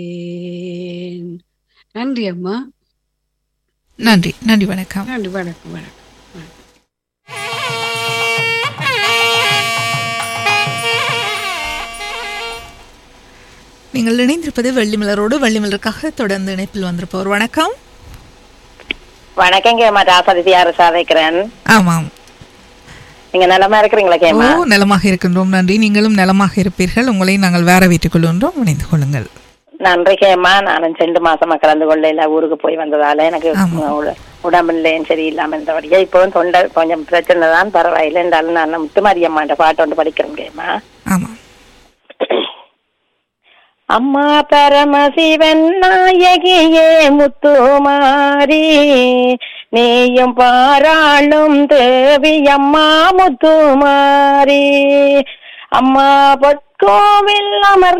நன்றி அம்மா நன்றி நன்றி வணக்கம் நன்றி வணக்கம் வணக்கம் நீங்கள் இணைந்திருப்பது வெள்ளிமலரோடு வெள்ளிமலருக்காக தொடர்ந்து இணைப்பில் வந்திருப்போர் வணக்கம் வணக்கம் கேமா ராசதியா அரசாதைக்கிறேன் ஆமாம் நீங்க நலமா இருக்கிறீங்களா ஓ கேமா நலமாக இருக்கின்றோம் நன்றி நீங்களும் நலமாக இருப்பீர்கள் உங்களை நாங்கள் வேற வீட்டுக் கொள்கின்றோம் இணைந்து கொள்ளுங்கள் நன்றி கேமா நானும் ரெண்டு மாசமா கலந்து கொள்ள இல்ல ஊருக்கு போய் வந்ததால எனக்கு ஆமா. உட- உடம்புலையும் சரியில்லாம இருந்தபடியா இப்பவும் தொண்டை கொஞ்சம் பிரச்சனை தான் பரவாயில்லை இருந்தாலும் நான் முத்துமாரியம்மாண்ட பாட்டு ஒன்று படிக்கிறேன் கேமா ஆமாம் அம்மா பரமசிவன் நாயகியே முத்துமாரி நீயும் பாராளும் தேவி அம்மா முத்துமாரி அம்மா பொற்கோவில் அமர்